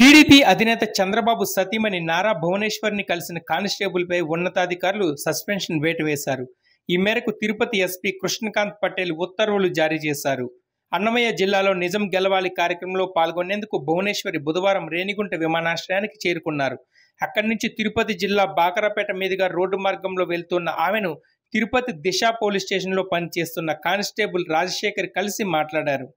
TDP అధినేత చంద్రబాబు సతీమణి నారా భువనేశ్వర్ని కలిసిన కానిస్టేబుల్పై ఉన్నతాధికారులు సస్పెన్షన్ వేటు వేశారు ఈ మేరకు తిరుపతి ఎస్పీ కృష్ణకాంత్ పటేల్ ఉత్తర్వులు జారీ చేశారు అన్నమయ్య జిల్లాలో నిజం గెలవాలి కార్యక్రమంలో పాల్గొనేందుకు భువనేశ్వరి బుధవారం రేణిగుంట విమానాశ్రయానికి చేరుకున్నారు అక్కడి నుంచి తిరుపతి జిల్లా బాకరపేట మీదుగా రోడ్డు మార్గంలో వెళ్తున్న ఆమెను తిరుపతి దిశ పోలీస్ స్టేషన్లో పనిచేస్తున్న కానిస్టేబుల్ రాజశేఖర్ కలిసి మాట్లాడారు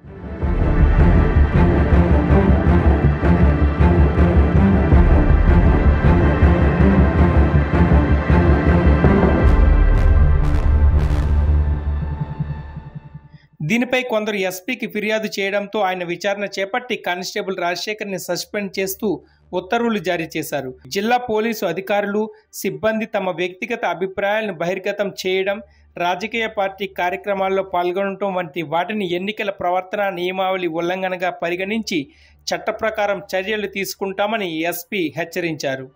దీనిపై కొందరు ఎస్పీకి ఫిర్యాదు చేయడంతో ఆయన విచారణ చేపట్టి కానిస్టేబుల్ రాజశేఖర్ ని సస్పెండ్ చేస్తూ ఉత్తర్వులు జారీ చేశారు జిల్లా పోలీసు అధికారులు సిబ్బంది తమ వ్యక్తిగత అభిప్రాయాలను బహిర్గతం చేయడం రాజకీయ పార్టీ కార్యక్రమాల్లో పాల్గొనడం వంటి వాటిని ఎన్నికల ప్రవర్తన నియమావళి ఉల్లంఘనగా పరిగణించి చట్ట ప్రకారం చర్యలు తీసుకుంటామని ఎస్పీ హెచ్చరించారు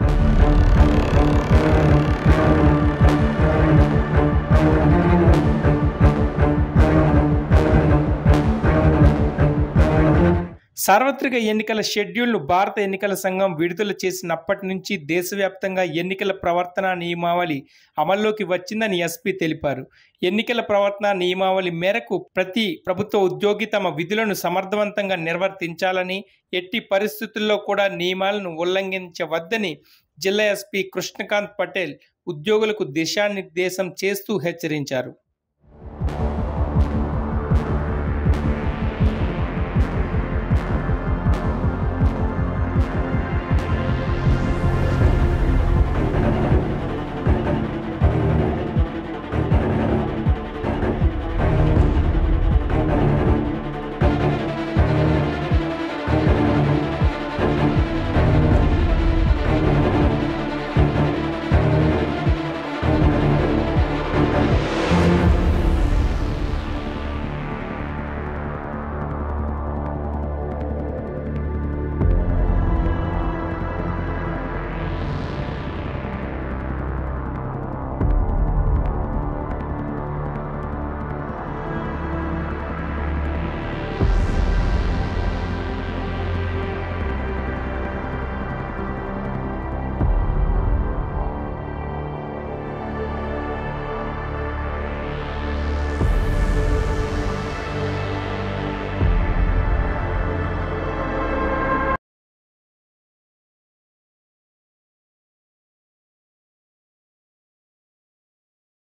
సార్వత్రిక ఎన్నికల షెడ్యూల్ను భారత ఎన్నికల సంఘం విడుదల చేసినప్పటి నుంచి దేశవ్యాప్తంగా ఎన్నికల ప్రవర్తన నియమావళి అమల్లోకి వచ్చిందని ఎస్పీ తెలిపారు ఎన్నికల ప్రవర్తన నియమావళి మేరకు ప్రతి ప్రభుత్వ ఉద్యోగి తమ విధులను సమర్థవంతంగా నిర్వర్తించాలని ఎట్టి పరిస్థితుల్లో కూడా నియమాలను ఉల్లంఘించవద్దని జిల్లా ఎస్పీ కృష్ణకాంత్ పటేల్ ఉద్యోగులకు దిశానిర్దేశం చేస్తూ హెచ్చరించారు